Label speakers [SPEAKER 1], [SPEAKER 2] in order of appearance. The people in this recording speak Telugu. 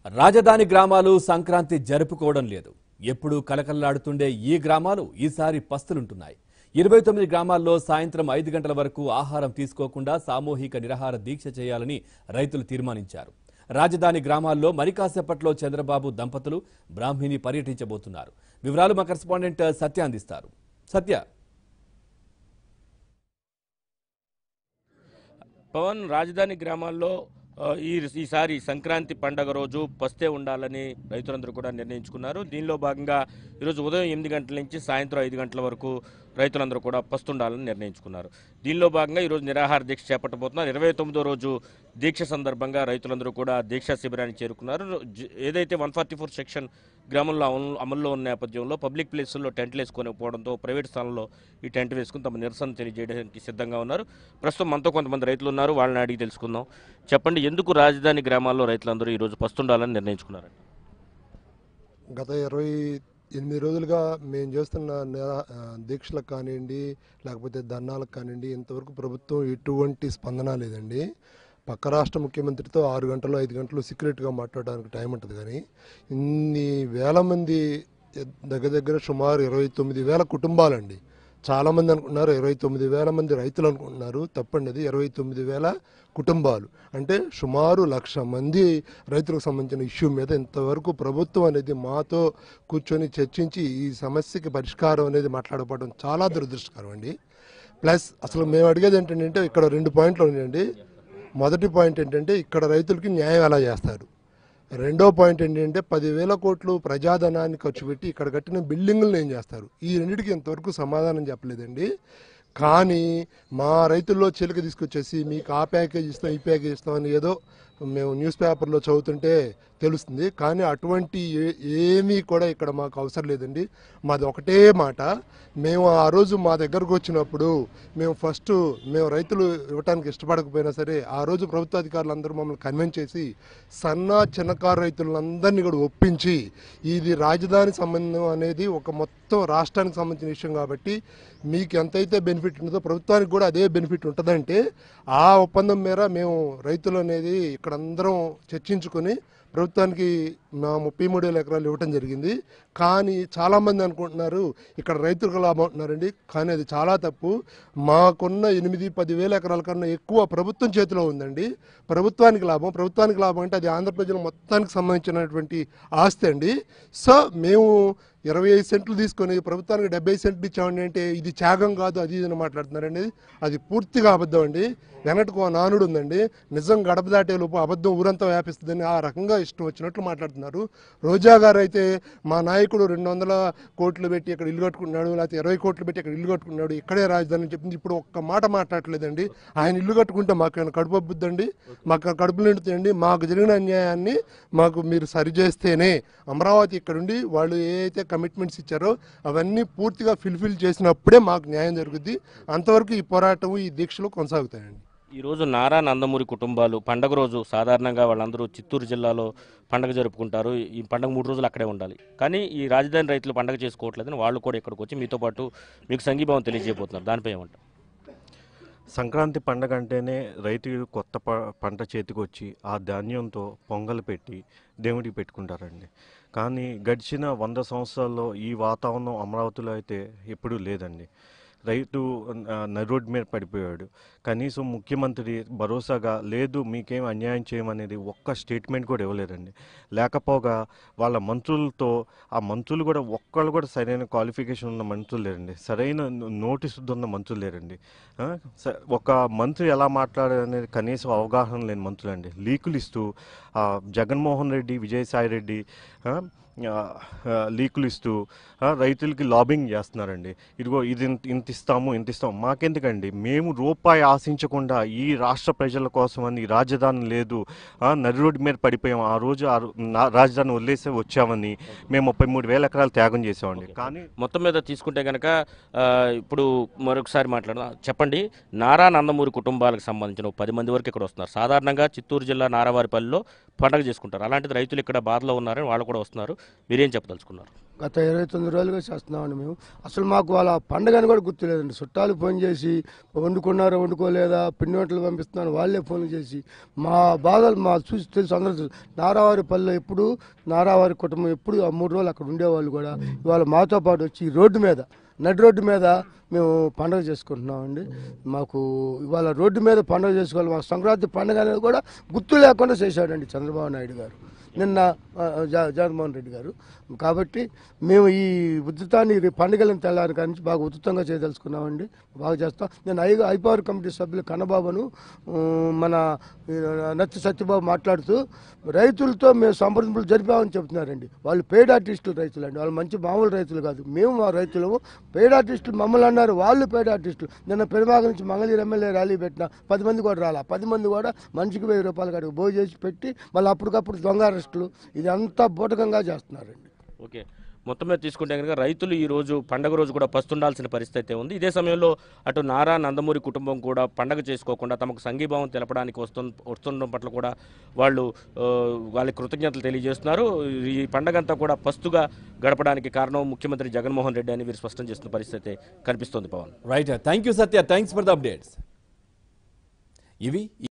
[SPEAKER 1] రాజధాని గ్రామాలు సంక్రాంతి జరుపుకోవడం లేదు ఎప్పుడూ కలకల్లాడుతుండే ఈ గ్రామాలు ఈసారి పస్తులుంటున్నాయి ఇరవై తొమ్మిది గ్రామాల్లో సాయంత్రం ఐదు గంటల వరకు ఆహారం తీసుకోకుండా సామూహిక నిరాహార దీక్ష చేయాలని రైతులు తీర్మానించారు రాజధాని గ్రామాల్లో మరి కాసేపట్లో చంద్రబాబు దంపతులు బ్రాహ్మిని పర్యటించబోతున్నారు వివరాలు మా కరెస్పాండెంట్ సత్య అందిస్తారు సత్య
[SPEAKER 2] పవన్ రాజధాని గ్రామాల్లో ఆ, ఈ ఈసారి సంక్రాంతి పండగ రోజు పస్తే ఉండాలని రైతులందరూ కూడా నిర్ణయించుకున్నారు దీనిలో భాగంగా ఈరోజు ఉదయం ఎనిమిది గంటల నుంచి సాయంత్రం ఐదు గంటల వరకు రైతులందరూ కూడా పస్తుండాలని నిర్ణయించుకున్నారు దీనిలో భాగంగా ఈరోజు నిరాహార దీక్ష చేపట్టబోతున్నారు ఇరవై తొమ్మిదో రోజు దీక్ష సందర్భంగా రైతులందరూ కూడా దీక్షా శిబిరానికి చేరుకున్నారు జ- ఏదైతే వన్ ఫార్టీ ఫోర్ సెక్షన్ గ్రామంలో అమలు అమల్లో ఉన్న నేపథ్యంలో పబ్లిక్ ప్లేసుల్లో టెంట్లు వేసుకొని పోవడంతో ప్రైవేట్ స్థానంలో ఈ టెంట్ వేసుకుని తమ నిరసన తెలియజేయడానికి సిద్ధంగా ఉన్నారు ప్రస్తుతం మనతో కొంతమంది రైతులు ఉన్నారు వాళ్ళని అడిగి తెలుసుకుందాం చెప్పండి ఎందుకు రాజధాని గ్రామాల్లో రైతులందరూ ఈ రోజు పస్తుండాలని నిర్ణయించుకున్నారు
[SPEAKER 3] గత ఇరవై ఎనిమిది రోజులుగా మేము చేస్తున్న నిరా- ఆ, దీక్షలకు కానివ్వండి లేకపోతే ధర్నాలకు కానివ్వండి ఇంతవరకు ప్రభుత్వం ఎటువంటి స్పందన లేదండి పక్క రాష్ట్ర ముఖ్యమంత్రితో ఆరు గంటలు ఐదు గంటలు సీక్రెట్గా మాట్లాడడానికి టైం ఉంటుంది కానీ ఇన్ని వేల మంది దగ్గర దగ్గర సుమారు ఇరవై తొమ్మిది వేల కుటుంబాలండి చాలామంది అనుకుంటున్నారు ఇరవై తొమ్మిది వేల మంది రైతులు అనుకుంటున్నారు తప్పండి అది ఇరవై తొమ్మిది వేల కుటుంబాలు అంటే సుమారు లక్ష మంది రైతులకు సంబంధించిన ఇష్యూ మీద ఇంతవరకు ప్రభుత్వం అనేది మాతో కూర్చొని చర్చించి ఈ సమస్యకి పరిష్కారం అనేది మాట్లాడకపోవడం చాలా దురదృష్టకరం అండి ప్లస్ అసలు మేము అడిగేది ఏంటంటే ఇక్కడ రెండు పాయింట్లు ఉన్నాయండి మొదటి పాయింట్ ఏంటంటే ఇక్కడ రైతులకి న్యాయం ఎలా చేస్తారు రెండో పాయింట్ ఏంటంటే పదివేల కోట్లు ప్రజాధనాన్ని ఖర్చు పెట్టి ఇక్కడ కట్టిన బిల్డింగులను ఏం చేస్తారు ఈ రెండింటికి ఇంతవరకు సమాధానం చెప్పలేదండి కానీ మా రైతుల్లో చిలుక తీసుకొచ్చేసి మీకు ఆ ప్యాకేజ్ ఇస్తాం ఈ ప్యాకేజ్ ఇస్తాం అని ఏదో మేము న్యూస్ పేపర్లో చదువుతుంటే తెలుస్తుంది కానీ అటువంటి ఏ- ఏమీ కూడా ఇక్కడ మాకు అవసరం లేదండి మాది ఒకటే మాట మేము ఆ రోజు మా దగ్గరకు వచ్చినప్పుడు మేము ఫస్ట్ మేము రైతులు ఇవ్వడానికి ఇష్టపడకపోయినా సరే ఆ రోజు ప్రభుత్వ అధికారులు అందరూ మమ్మల్ని కన్విన్స్ చేసి సన్న చిన్నకారు రైతులందరినీ కూడా ఒప్పించి ఇది రాజధాని సంబంధం అనేది ఒక మొత్తం రాష్ట్రానికి సంబంధించిన విషయం కాబట్టి మీకు ఎంతైతే బెనిఫిట్ ఉంటుందో ప్రభుత్వానికి కూడా అదే బెనిఫిట్ ఉంటుందంటే ఆ ఒప్పందం మేర మేము రైతులు అనేది ఇక్కడ అందరం చర్చించుకొని ప్రభుత్వానికి మా ముప్పై మూడు వేల ఎకరాలు ఇవ్వటం జరిగింది కానీ చాలామంది అనుకుంటున్నారు ఇక్కడ రైతులకు లాభం అంటున్నారండి కానీ అది చాలా తప్పు మాకున్న ఎనిమిది పదివేల ఎకరాల కన్నా ఎక్కువ ప్రభుత్వం చేతిలో ఉందండి ప్రభుత్వానికి లాభం ప్రభుత్వానికి లాభం అంటే అది ఆంధ్ర ప్రజల మొత్తానికి సంబంధించినటువంటి ఆస్తి అండి సో మేము ఇరవై ఐదు సెంట్లు తీసుకొని ప్రభుత్వానికి డెబ్బై సెంట్లు ఇచ్చామండి అంటే ఇది త్యాగం కాదు అది ఇది అని మాట్లాడుతున్నారండి అది పూర్తిగా అబద్ధం అండి వెనటకు ఓ నానుడు ఉందండి నిజం గడప దాటే లోపు అబద్ధం ఊరంతా వ్యాపిస్తుందని ఆ రకంగా ఇష్టం వచ్చినట్లు మాట్లాడుతున్నారు రోజా గారు అయితే మా నాయకుడు రెండు వందల కోట్లు పెట్టి ఇక్కడ ఇల్లు కట్టుకున్నాడు లేకపోతే ఇరవై కోట్లు పెట్టి ఇక్కడ ఇల్లు కట్టుకున్నాడు ఇక్కడే రాజధాని అని చెప్పింది ఇప్పుడు ఒక్క మాట మాట్లాడలేదండి ఆయన ఇల్లు కట్టుకుంటే మాకు ఏమైనా కడుపు అబ్బుద్దండి మాకు కడుపులు నిండుతాయండి మాకు జరిగిన అన్యాయాన్ని మాకు మీరు సరిచేస్తేనే అమరావతి ఇక్కడుండి వాళ్ళు ఏ అయితే కమిట్మెంట్స్ ఇచ్చారో అవన్నీ పూర్తిగా ఫిల్ఫిల్ చేసినప్పుడే మాకు న్యాయం జరుగుద్ది అంతవరకు ఈ పోరాటం ఈ దీక్షలు కొనసాగుతాయండి
[SPEAKER 2] ఈ రోజు నారా నందమూరి కుటుంబాలు పండగ రోజు సాధారణంగా వాళ్ళందరూ చిత్తూరు జిల్లాలో పండగ జరుపుకుంటారు ఈ పండగ మూడు రోజులు అక్కడే ఉండాలి కానీ ఈ రాజధాని రైతులు పండగ చేసుకోవట్లేదని వాళ్ళు కూడా ఇక్కడికి వచ్చి మీతో పాటు మీకు సంఘీభావం తెలియజేయబోతున్నారు దానిపై ఏమంటారు
[SPEAKER 4] సంక్రాంతి పండగ అంటేనే రైతు కొత్త ప పంట చేతికి వచ్చి ఆ ధాన్యంతో పొంగల్ పెట్టి దేవుడికి పెట్టుకుంటారండి కానీ గడిచిన వంద సంవత్సరాల్లో ఈ వాతావరణం అమరావతిలో అయితే ఎప్పుడూ లేదండి రైతు ఆ, నడి రోడ్డు మీద పడిపోయాడు కనీసం ముఖ్యమంత్రి భరోసాగా లేదు మీకేం అన్యాయం చేయమనేది ఒక్క స్టేట్మెంట్ కూడా ఇవ్వలేదండి లేకపోగా వాళ్ళ మంత్రులతో ఆ మంత్రులు కూడా ఒక్కళ్ళు కూడా సరైన క్వాలిఫికేషన్ ఉన్న మంత్రులు లేరండి సరైన నోటీస్ ఉన్న మంత్రులు లేరండి ఆ, స- ఒక మంత్రి ఎలా మాట్లాడారనేది కనీసం అవగాహన లేని మంత్రులండి లీకులు ఇస్తూ ఆ, జగన్మోహన్ రెడ్డి విజయసాయి రెడ్డి ఆ, ఆ, ఆ, లీకులు ఇస్తూ ఆ, రైతులకి లాబింగ్ చేస్తున్నారండి ఇదిగో ఇది ఇంత- ఇంత ఇస్తాము ఇంత ఇస్తాము మాకెందుకండి మేము రూపాయి ఆశించకుండా ఈ రాష్ట్ర ప్రజల కోసం అని రాజధాని లేదు ఆ, నడి రోడ్డు మీద పడిపోయాం ఆ రోజు ఆ రో- నా- రాజధాని వదిలేసి వచ్చామని మేము ముప్పై మూడు వేల ఎకరాలు త్యాగం చేసామండి కానీ
[SPEAKER 2] మొత్తం మీద తీసుకుంటే కనుక ఆ, ఇప్పుడు మరొకసారి మాట్లాడదాం చెప్పండి నారా నందమూరి కుటుంబాలకు సంబంధించిన ఒక పది మంది వరకు ఇక్కడ వస్తున్నారు సాధారణంగా చిత్తూరు జిల్లా నారావారిపల్లిలో పండగ చేసుకుంటారు అలాంటిది రైతులు ఇక్కడ బాధలో ఉన్నారని వాళ్ళు కూడా వస్తున్నారు మీరేం చెప్పదలుచుకున్నారు
[SPEAKER 5] గత ఇరవై తొమ్మిది రోజులుగా చేస్తున్నామండి మేము అసలు మాకు వాళ్ళ పండగని కూడా గుర్తులేదండి చుట్టాలు ఫోన్ చేసి వండుకున్నారో వండుకోలేదా పిండి వంటలు పంపిస్తున్నాను వాళ్ళే ఫోన్ చేసి మా బాధలు మా చూసి తెలుసు అందరూ తెలుసు నారావారి పల్లె ఎప్పుడు నారావారి కుటుంబం ఎప్పుడు ఆ మూడు రోజులు అక్కడ ఉండేవాళ్ళు కూడా ఇవాళ మాతో పాటు వచ్చి ఈ రోడ్డు మీద నడి రోడ్డు మీద మేము పండుగ చేసుకుంటున్నామండి మాకు ఇవాళ రోడ్డు మీద పండుగ చేసుకోవాలి మాకు సంక్రాంతి పండుగ అనేది కూడా గుర్తు లేకుండా చేశాడండి చంద్రబాబు నాయుడు గారు నిన్న ఆ, జ- జగన్మోహన్ రెడ్డి గారు కాబట్టి మేము ఈ ఉచితాన్ని ఈ పండుగలను తెల్లారి కాడి నుంచి బాగా ఉచితంగా చేయదలుచుకున్నామండి బాగా చేస్తాం నేను ఐ ఐపవర్ కమిటీ సభ్యులు కన్నబాబును ఉమ్, మన ఈ, నత్తి సత్యబాబు మాట్లాడుతూ రైతులతో మేము సంప్రదింపులు జరిపామని చెప్తున్నారండి వాళ్ళు పెయిడ్ ఆర్టిస్టులు రైతులు అండి వాళ్ళు మంచి మామూలు రైతులు కాదు మేము మా రైతులము పెయిడ్ ఆర్టిస్టులు మమ్మల్ని అన్నారు వాళ్ళు పెయిడ్ ఆర్టిస్టులు నిన్న పెరుమాగ నుంచి మంగళగిరి ఎమ్మెల్యే ర్యాలీ పెట్టిన పది మంది కూడా రాలా పది మంది కూడా మనిషికి వెయ్యి రూపాయలు కాడికి భోజనం చేసి పెట్టి మళ్ళీ అప్పటికప్పుడు దొంగ అరెస్టులు ఇది అంతా బూటకంగా చేస్తున్నారండి
[SPEAKER 2] ఓకే మొత్తం మీద తీసుకుంటే కనుక రైతులు ఈ రోజు పండగ రోజు కూడా పస్తుండాల్సిన పరిస్థితి అయితే ఉంది ఇదే సమయంలో అటు నారా నందమూరి కుటుంబం కూడా పండగ చేసుకోకుండా తమకు సంఘీభావం తెలపడానికి వస్తు వస్తుండడం పట్ల కూడా వాళ్ళు ఆ, వాళ్ళ కృతజ్ఞతలు తెలియజేస్తున్నారు ఈ పండగ అంతా కూడా పస్తుగా గడపడానికి కారణం ముఖ్యమంత్రి జగన్మోహన్ రెడ్డి అని వీరు స్పష్టం చేస్తున్న పరిస్థితి అయితే కనిపిస్తోంది Pawan
[SPEAKER 1] right thank you Satya thanks for the updates ఇవి